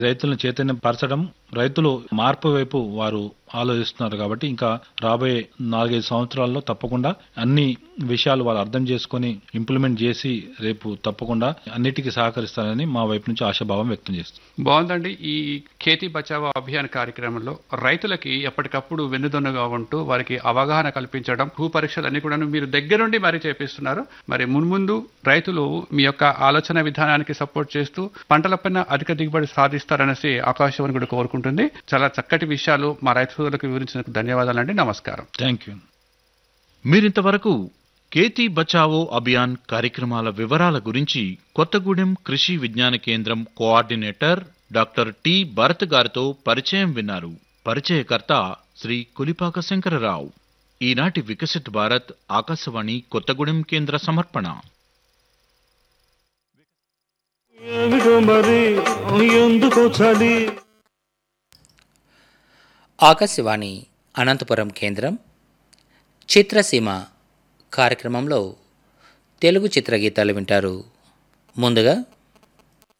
రైతులను చైతన్యం పరచడం రైతులు మార్పు వైపు వారు ఆలోచిస్తున్నారు కాబట్టి ఇంకా రాబోయే నాలుగైదు సంవత్సరాల్లో తప్పకుండా అన్ని విషయాలు వాళ్ళు అర్థం చేసుకొని ఇంప్లిమెంట్ చేసి రేపు తప్పకుండా అన్నిటికీ సహకరిస్తారని మా వైపు నుంచి ఆశాభావం వ్యక్తం చేస్తుంది బాగుందండి ఈ ఖేతీ బచావో అభియాన్ కార్యక్రమంలో రైతులకి ఎప్పటికప్పుడు వెన్నుదన్నుగా ఉంటూ వారికి అవగాహన కల్పించడం భూ పరీక్షలు అన్ని కూడా మీరు దగ్గరుండి మరీ చేపిస్తున్నారు మరి మున్ముందు రైతులు మీ యొక్క ఆలోచన విధానానికి సపోర్ట్ చేస్తూ పంటలపైన అధిక దిగుబడి సాధిస్తారనేసి ఆకాశవాణి కూడా కోరుకుంటుంది చాలా చక్కటి విషయాలు మా రైతు సోదరులకు వివరించినందుకు ధన్యవాదాలండి నమస్కారం థ్యాంక్ యూ మీరింతవరకు కేతీ బచావో అభియాన్ కార్యక్రమాల వివరాల గురించి కొత్తగూడెం కృషి విజ్ఞాన కేంద్రం కోఆర్డినేటర్ డాక్టర్ టి భరత్ గారితో పరిచయం విన్నారు పరిచయకర్త శ్రీ కులిపాక శంకరరావు ఈనాటి వికసిత్ భారత్ ఆకాశవాణి కొత్తగూడెం కేంద్ర సమర్పణ ఏమిటో మరి ఎందుకో చలి ఆకాశవాణి అనంతపురం కేంద్రం చిత్రసీమ కార్యక్రమంలో తెలుగు చిత్రగీతాలు వింటారు ముందుగా